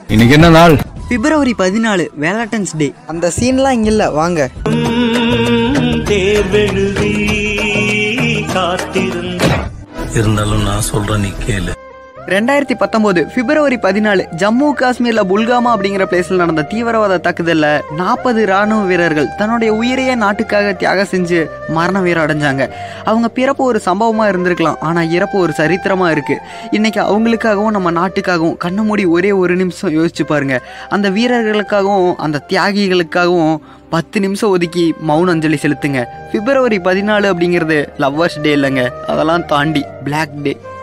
இன்னைக்கு என்ன நாள் பிப்ரவரி பதினாலு வேலண்டைன்ஸ் டே அந்த சீன்லாம் இங்க இல்ல வாங்க தேர்வெழுதி காத்திருந்த இருந்தாலும் நான் சொல்றேன் நீ கேளு ரெண்டாயிரத்தி பத்தொம்போது பிப்ரவரி பதினாலு ஜம்மு காஷ்மீர்ல புல்காமா அப்படிங்கிற பிளேஸ்ல நடந்த தீவிரவாத தாக்குதல்ல நாற்பது ராணுவ வீரர்கள் தன்னுடைய உயிரையே நாட்டுக்காக தியாகம் செஞ்சு மரண வீரம் அடைஞ்சாங்க அவங்க பிறப்பு ஒரு சம்பவமா இருந்திருக்கலாம் ஆனா இறப்பு ஒரு சரித்திரமா இருக்கு இன்னைக்கு அவங்களுக்காகவும் நம்ம நாட்டுக்காகவும் கண்ண மூடி ஒரே ஒரு நிமிஷம் யோசிச்சு பாருங்க அந்த வீரர்களுக்காகவும் அந்த தியாகிகளுக்காகவும் பத்து நிமிஷம் ஒதுக்கி மௌன அஞ்சலி செலுத்துங்க பிப்ரவரி பதினாலு அப்படிங்கிறது லவ்வர்ஸ் டே இல்லைங்க அதெல்லாம் தாண்டி பிளாக் டே